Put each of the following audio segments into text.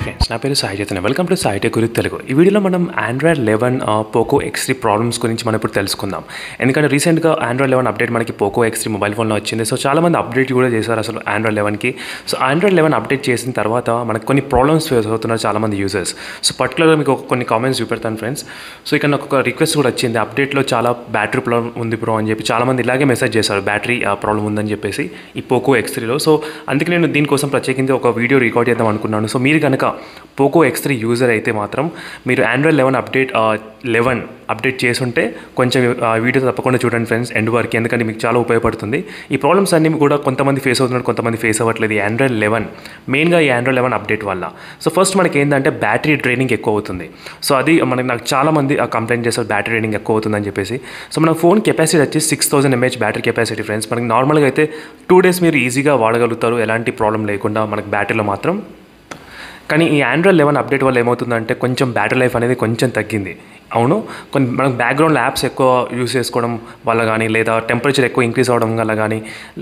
friends నా పేరు Sai Chaitanya welcome to Sai tech గురి తెలుగు ఈ వీడియోలో మనం Android eleven Poco X three problems గురించి మనం ఇప్పుడు తెలుసుకుందాం ఎందుకంటే రీసెంట్గా ఆండ్రాయిడ్ లెవెన్ అప్డేట్ మనకి పోకో ఎక్స్ త్రీ మొబైల్ ఫోన్లో వచ్చింది సో చాలామంది అప్డేట్ కూడా చేశారు అసలు ఆండ్రాయిడ్ లెవెన్కి సో ఆండ్రాయిడ్ లెవెన్ అప్డేట్ చేసిన తర్వాత మనకు కొన్ని ప్రాబ్లమ్స్ ఫేస్ అవుతున్నారు చాలామంది యూజర్స్ సో పర్టికులర్గా మీకు ఒక కొన్ని కామెంట్స్ చూపెడతాను ఫ్రెండ్స్ సో ఇక్కడ నాకు ఒక రిక్వెస్ట్ కూడా వచ్చింది అప్డేట్లో చాలా బ్యాటరీ ప్రాబ్లం ఉంది బ్రో అని చెప్పి చాలామంది ఇలాగే మెసేజ్ చేశారు బ్యాటరీ ప్రాబ్లం ఉందని చెప్పేసి ఈ పోకో ఎక్స్ త్రీలో సో అందుకే నేను దీనికోసం ప్రత్యేకించి ఒక వీడియో రికార్డ్ చేద్దాం అనుకున్నాను సో మీరు కనుక పోకో ఎక్స్ త్రీ యూజర్ అయితే మాత్రం మీరు Android eleven update eleven update చేసుంటే కొంచెం ఆ, వీడియో తప్పకుండా చూడండి ఫ్రెండ్స్ ఎండ్ వరకు ఎందుకంటే మీకు చాలా ఉపయోగపడుతుంది ఈ ప్రాబ్లమ్స్ అన్ని కూడా కొంతమంది ఫేస్ అవుతున్నారు కొంతమంది ఫేస్ అవ్వట్లేదు ఈ ఆండ్రాయిడ్ లెవెన్ మెయిన్గా ఈ ఆండ్రాయిడ్ లెవెన్ అప్డేట్ వల్ల సో ఫస్ట్ మనకి ఏంటంటే బ్యాటరీ డ్రైనింగ్ ఎక్కువ అవుతుంది సో అది మనకి నాకు చాలా మంది కంప్లైంట్ చేస్తారు బ్యాటరీ డ్రైనింగ్ ఎక్కువ అవుతుందని చెప్పేసి సో మన ఫోన్ కెపాసిటీ వచ్చి six thousand MH battery capacity friends మనకి నార్మల్గా అయితే టూ డేస్ మీరు ఈజీగా వాడగలుగుతారు ఎలాంటి ప్రాబ్లం లేకుండా మనకి బ్యాటరీలో మాత్రం కానీ ఈ ఆండ్రాయిడ్ లెవెన్ అప్డేట్ వల్ల ఏమవుతుందంటే కొంచెం బ్యాటరీ లైఫ్ అనేది కొంచెం తగ్గింది అవును కొన్ని మనకు బ్యాక్గ్రౌండ్ యాప్స్ ఎక్కువ యూస్ చేసుకోవడం వల్ల కానీ లేదా టెంపరేచర్ ఎక్కువ ఇంక్రీజ్ అవ్వడం వల్ల కానీ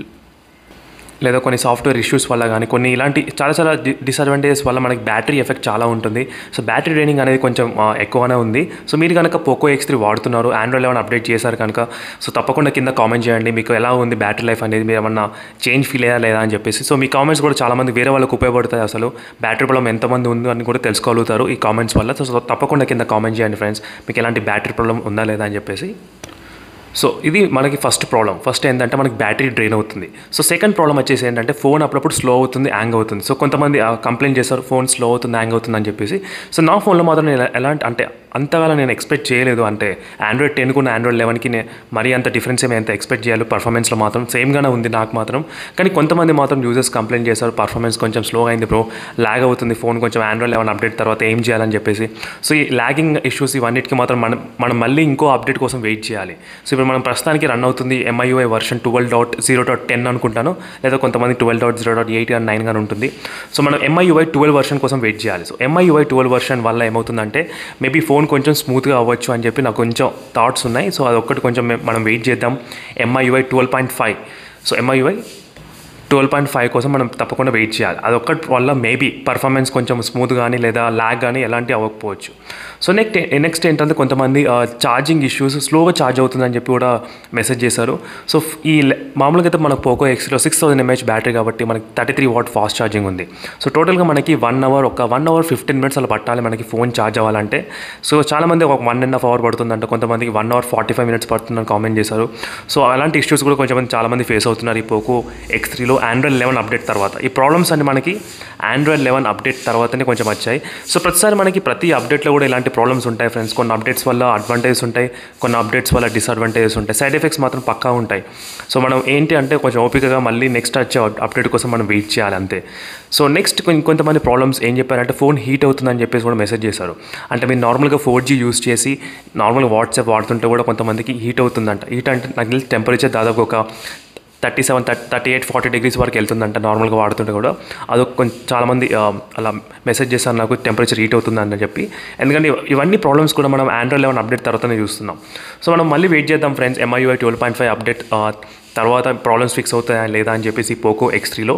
లేదా కొన్ని సాఫ్ట్వేర్ ఇష్యూస్ వల్ల కానీ కొన్ని ఇలాంటి చాలా చాలా డిసడ్వాంటేజెస్ వల్ల మనకి బ్యాటరీ ఎఫెక్ట్ చాలా ఉంటుంది సో బ్యాటరీ డ్రైనింగ్ అనేది కొంచెం ఆ, ఎక్కువనే ఉంది సో మీరు కనుక పోకో ఎక్స్ త్రీ వాడుతున్నారు ఆండ్రాయిడ్ లెవెన్ అప్డేట్ చేశారు కనుక సో తప్పకుండా కింద కామెంట్ చేయండి మీకు ఎలా ఉంది బ్యాటరీ లైఫ్ అనేది మీరు ఏమన్నా చేంజ్ ఫీల్ అయ్యా లేదా అని చెప్పేసి సో మీ కామెంట్స్ కూడా చాలా మంది వేరే వాళ్ళకి ఉపయోగపడతాయి అసలు బ్యాటరీ ప్రాబ్లం ఎంతమంది ఉంది అని కూడా తెలుసుకోగలుగుతారు ఈ కామెంట్స్ వల్ల సో తప్పకుండా కింద కామెంట్ చేయండి ఫ్రెండ్స్ మీకు ఎలాంటి బ్యాటరీ ప్రాబ్లం ఉందా లేదా అని చెప్పేసి సో ఇది మనకి ఫస్ట్ ప్రాబ్లం ఫస్ట్ ఏంటంటే మనకి బ్యాటరీ డ్రైన్ అవుతుంది సో సెకండ్ ప్రాబ్లం వచ్చేసి ఏంటంటే ఫోన్ అప్పుడప్పుడు స్లో అవుతుంది హ్యాంగ్ అవుతుంది సో కొంతమంది కంప్లైంట్ చేస్తారు ఫోన్ స్లో అవుతుంది హ్యాంగ్ అవుతుంది అని చెప్పేసి సో నా ఫోన్లో మాత్రం నేను ఎలాంటి అంటే అంతగా నేను ఎక్స్పెక్ట్ చేయలేదు అంటే ఆండ్రాయిడ్ టెన్కు ఉన్న ఆండ్రాయిడ్ లెవెన్కి మరీ అంత డిఫరెన్స్ ఏమి ఎంత ఎక్స్పెక్ట్ చేయాలి పర్ఫార్మెన్స్లో మాత్రం సేమ్గానే ఉంది నాకు మాత్రం కానీ కొంతమంది మాత్రం యూజర్స్ కంప్లైంట్ చేస్తారు పర్ఫార్మెన్స్ కొంచెం స్లోగా అయింది బ్రో ల్యాగ్ అవుతుంది ఫోన్ కొంచెం ఆండ్రాయిడ్ లెవెన్ అప్డేట్ తర్వాత ఏం చేయాలని చెప్పేసి సో ఈ ల్యాగింగ్ ఇష్యూస్ ఇవన్నిటికి మాత్రం మనం మనం మళ్ళీ ఇంకో అప్డేట్ కోసం వెయిట్ చేయాలి సో ఇప్పుడు మనం ప్రస్తుతానికి రన్ అవుతుంది MIUI version twelve dot zero dot ten అనుకుంటాను లేదా కొంతమంది twelve dot zero dot eight and nine గానే ఉంటుంది సో మనం ఎంఐయుఐ ట్వెల్వ్ వర్షన్ కోసం వెయిట్ చేయాలి సో ఎంఐయుఐ ట్వెల్వ్ వర్షన్ వల్ల ఏమవుతుందంటే మేబీ ఫోన్ కొంచెం స్మూత్గా అవ్వచ్చు అని చెప్పి నాకు కొంచెం థాట్స్ ఉన్నాయి సో అదొక్కటి కొంచెం మే- మనం వెయిట్ చేద్దాం MIUI twelve point five so MIUI twelve point five కోసం మనం తప్పకుండా వెయిట్ చేయాలి అదొక్కటి వల్ల మేబీ పర్ఫార్మెన్స్ కొంచెం స్మూత్ కానీ లేదా ల్యాగ్ కానీ ఎలాంటి అవ్వకపోవచ్చు సో నెక్స్ట్ నెక్స్ట్ ఏంటంటే కొంతమంది ఛార్జింగ్ ఇష్యూస్ స్లోగా ఛార్జ్ అవుతుందని చెప్పి కూడా మెసేజ్ చేశారు సో ఫ్- ఈ లె- మామూలుగా అయితే మనకు పోకో ఎక్స్లో సిక్స్ థౌసండ్ ఎంహెచ్ బ్యాటరీ కాబట్టి మనకి thirty three watt fast charging ఉంది సో టోటల్గా మనకి వన్ అవర్ ఒక వన్ అవర్ ఫిఫ్టీన్ మినిట్స్ అలా పట్టాలి మనకి ఫోన్ ఛార్జ్ అవ్వాలంటే సో చాలామంది ఒక వన్ అండ్ హాఫ్ అవర్ పడుతుందంట కొంతమందికి one hour forty five minutes పడుతుందని కామెంట్ చేశారు సో అలాంటి ఇష్యూస్ కూడా కొంచెం మంది చాలామంది ఫేస్ అవుతున్నారు ఈ పోకో ఎక్స్ త్రీలో ఆండ్రాయిడ్ లెవెన్ అప్డేట్ తర్వాత ఈ ప్రాబ్లమ్స్ అన్ని మనకి ఆండ్రాయిడ్ లెవెన్ అప్డేట్ తర్వాతనే కొంచెం వచ్చాయి సో ప్రతిసారి మనకి ప్రతి అప్డేట్లో కూడా ఇలాంటి ప్రాబ్లమ్స్ ఉంటాయి ఫ్రెండ్స్ కొన్ని అప్డేట్స్ వల్ల అడ్వాంటేజెస్ ఉంటాయి కొన్ని అప్డేట్స్ వల్ల డిసడ్వాంటేజెస్ ఉంటాయి సైడ్ ఎఫెక్ట్స్ మాత్రం పక్కా ఉంటాయి సో మనం ఏంటి అంటే కొంచెం ఓపికగా మళ్ళీ నెక్స్ట్ వచ్చే అప్డేట్ కోసం మనం వెయిట్ చేయాలి అంతే సో నెక్స్ట్ కొంతమంది ప్రాబ్లమ్స్ ఏం చెప్పారంటే ఫోన్ హీట్ అవుతుందని చెప్పేసి కూడా మెసేజ్ చేశారు అంటే మీరు నార్మల్గా ఫోర్ జీ యూస్ చేసి నార్మల్గా వాట్సాప్ వాడుతుంటే కూడా కొంతమందికి హీట్ అవుతుందంట హీట్ అంటే నాకు తెలిసి టెంపరేచర్ దాదాపు ఒక thirty seven thirty eight forty degrees వరకు వెళ్తుందంట నార్మల్గా వాడుతుంటే కూడా అదొక కొంచెం చాలామంది ఆ, అలా మెసేజ్ చేశారు నాకు టెంపరేచర్ హీట్ అవుతుందని చెప్పి ఎందుకంటే ఇవన్నీ ప్రాబ్లమ్స్ కూడా మనం ఆండ్రాయిడ్ లెవెన్ అప్డేట్ తర్వాతనే చూస్తున్నాం సో మనం మళ్ళీ వెయిట్ చేద్దాం friends MIUI twelve point five update ఆ, తర్వాత ప్రాబ్లమ్స్ ఫిక్స్ అవుతాయా లేదా అని చెప్పేసి పోకో ఎక్స్ త్రీలో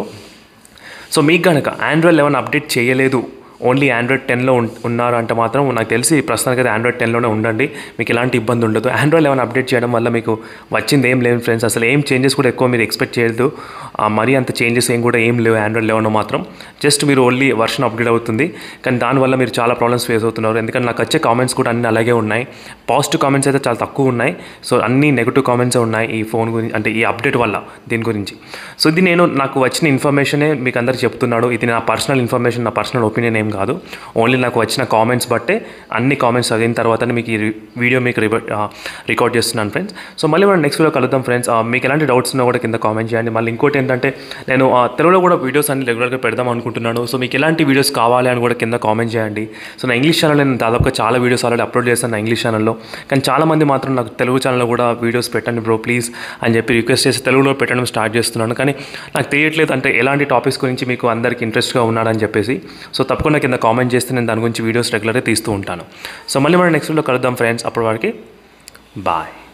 సో మీకు కనుక ఆండ్రాయిడ్ లెవెన్ అప్డేట్ చేయలేదు ఓన్లీ ఆండ్రాయిడ్ టెన్లో ఉన్నారు అంటే మాత్రం నాకు తెలిసి ప్రస్తుతానికి అయితే ఆండ్రాయిడ్ టెన్లోనే ఉండండి మీకు ఎలాంటి ఇబ్బంది ఉండదు ఆండ్రాయిడ్ లెవెన్ అప్డేట్ చేయడం వల్ల మీకు వచ్చింది ఏం లేదు ఫ్రెండ్స్ అసలు ఏం చేంజెస్ కూడా ఎక్కువ మీరు ఎక్స్పెక్ట్ చేయలేదు ఆ, మరీ అంత చేంజెస్ ఏం కూడా ఏం లేవు ఆండ్రాయిడ్ లెవెన్లో మాత్రం జస్ట్ మీరు ఓన్లీ వర్షన్ అప్డేట్ అవుతుంది కానీ దానివల్ల మీరు చాలా ప్రాబ్లమ్స్ ఫేస్ అవుతున్నారు ఎందుకంటే నాకు వచ్చే కామెంట్స్ కూడా అన్ని అలాగే ఉన్నాయి పాజిటివ్ కామెంట్స్ అయితే చాలా తక్కువ ఉన్నాయి సో అన్ని నెగిటివ్ కామెంట్స్ ఉన్నాయి ఈ ఫోన్ గురించి అంటే ఈ అప్డేట్ వల్ల దీని గురించి సో ఇది నేను నాకు వచ్చిన ఇన్ఫర్మేషనే మీకు అందరికి చెప్తున్నాడు ఇది నా పర్సనల్ ఇన్ఫర్మేషన్ నా పర్సనల్ ఒపీనియన్ ఏం కాదు ఓన్లీ నాకు వచ్చిన కామెంట్స్ బట్టే అన్ని కామెంట్స్ చదివిన తర్వాతనే మీకు ఈ రి- వీడియో మీకు రివ- ఆ, రికార్డ్ చేస్తున్నాను ఫ్రెండ్స్ సో మళ్ళీ మనం నెక్స్ట్ వీడియో కలుద్దాం ఫ్రెండ్స్ ఆ, మీకు ఎలాంటి డౌట్స్ ఉన్నా కూడా కింద కామెంట్ చేయండి మళ్ళీ ఇంకోటి ఏంటంటే నేను ఆ, తెలుగులో కూడా వీడియోస్ అన్ని రెగ్యులర్గా పెడదాం అనుకుంటున్నాను సో మీకు ఎలాంటి వీడియోస్ కావాలి అని కూడా కింద కామెంట్ చేయండి సో నా ఇంగ్లీష్ ఛానల్ నేను దాదాపుగా చాలా వీడియోస్ ఆల్రెడీ అప్లోడ్ చేస్తాను నా ఇంగ్లీష్ ఛానల్లో కానీ చాలామంది మాత్రం నాకు తెలుగు ఛానల్లో కూడా వీడియోస్ పెట్టండి బ్రో ప్లీజ్ అని చెప్పి రిక్వెస్ట్ చేసి తెలుగులో పెట్టడం స్టార్ట్ చేస్తున్నాను కానీ నాకు తెలియట్లేదు అంటే ఎలాంటి టాపిక్స్ గురించి మీకు అందరికి ఇంట్రెస్ట్గా ఉన్నాడని చెప్పేసి సో తప్పకుండా కింద కామెంట్ చేస్తే నేను దాని గురించి వీడియోస్ రెగ్యులర్గా తీస్తూ ఉంటాను సో మళ్ళీ మనం నెక్స్ట్ వీడియో కలుద్దాం ఫ్రెండ్స్ అప్పటి వరకు బాయ్